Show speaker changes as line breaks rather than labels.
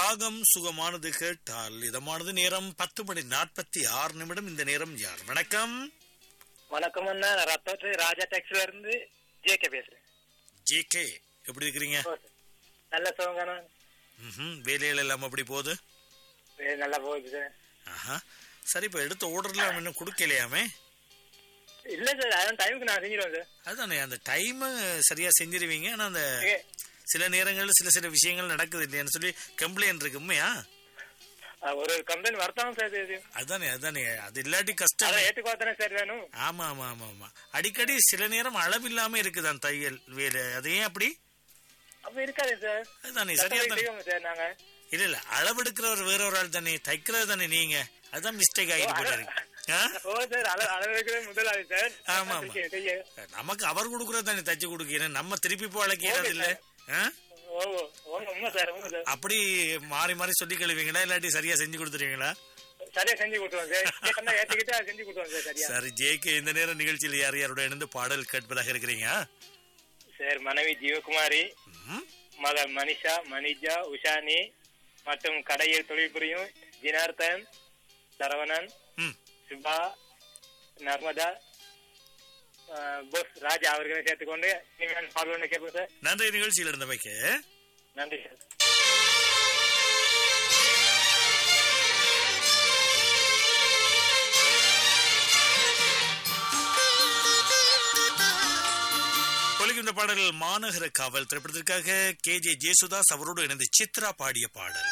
ராகம் சுகமானது கேட்டால் இதமானது நேரம் பத்து மணி நாற்பத்தி ஆறு நிமிடம் இந்த நேரம் யார் வணக்கம்
வணக்கம் அண்ணா நான் ரத்தோட்டு ராஜா டேக்ஸ்ல இருந்து ஜேகே பேசுறேன்
ஜே கே எப்படி இருக்கிறீங்க
ஓ, சார். நல்ல சோங்கண்ணா
ம்ஹும். வேலைகள் எல்லாம் அப்படி போகுது
வே- நல்லா போகுது சார்
ஆஹா சரி இப்ப எடுத்த ஆர்டர்ல இன்னும் கொடுக்கலையாமே
இல்ல சார் அதான் டைமுக்கு நான் செஞ்சிருவேன் சார்
அதுதானே அந்த டைம் சரியா செஞ்சிருவீங்க ஆனா அந்த
ஏ,
சில நேரங்கள்ல சில சில விஷயங்கள் நடக்குது இல்லையான்னு சொல்லி கம்ப்ளைண்ட் இருக்கு உண்மையா
அஹ், ஒரு கம்ப்ளைண்ட் வரத்தாங்க சார் இது
அதுதானே அதுதானே அது இல்லாட்டி கஷ்டம்
அதை ஏற்றுக்கு தானே சார் வேணும்
ஆமா ஆமா ஆமா ஆமா அடிக்கடி சில நேரம் அளவில்லாம இருக்குது அந்த தையல் வேலை அது ஏன் அப்படி
அப்ப இருக்காது சார்
அதுதானே சரியா தானே
செய்வோம் சார் நாங்க
இல்ல இல்ல அளவெடுக்கிறவர் வேற ஒரு ஆள் தானே தைக்கிறது தானே நீங்க அதுதான் மிஸ்டேக் ஆகிட்டு போல இருக்கு ஆ?
ஓ சார் அள அளவுக்கு முதலாளி சார்
ஆமா, ஆமா.
செய்ய- செய்ய.
நமக்கு அவர் கொடுக்கறது தானே தச்சு கொடுக்கிறேன் நம்ம திருப்பி போய் அழைக்கிறது இல்ல ஆ?
ஓ ஓ, உண்மை சார் உண்மை சார்
அப்படி மாறி மாறி சொல்லி கழுவீங்களா இல்லாட்டி சரியா செஞ்சு கொடுத்துருவீங்களா
சரியா செஞ்சு கொடுத்துருவோம் சார் கேட்டா ஏற்றுக்கிட்டு அதை செஞ்சு கொடுத்துருவோம் சார் சரியா
சரி ஜேகே இந்த நேரம் நிகழ்ச்சியில் யார் யாரோட இணைந்து பாடல் கேட்பதாக இருக்கிறீங்க
சார் மனைவி ஜீவகுமாரி
ம்?
மகள் மனிஷா மணிஜா உஷானி மற்றும் கடையில் தொழில் புரியும் ஜினார்த்தன் சரவணன்
ம்.
சுபா நர்மதா போஸ் ராஜா அவர்களை சேர்த்துக்கொண்டு இனிமேல் பால் ஒன்று கேட்போம் சார்
நன்றி நிகழ்ச்சியில் இருந்தமைக்கு
நன்றி சார்
ஒலிக்கின்ற பாடல் மாநகர காவல் திரைப்படத்திற்காக கே ஜே ஜேசுதாஸ் அவரோடு இணைந்து சித்ரா பாடிய பாடல்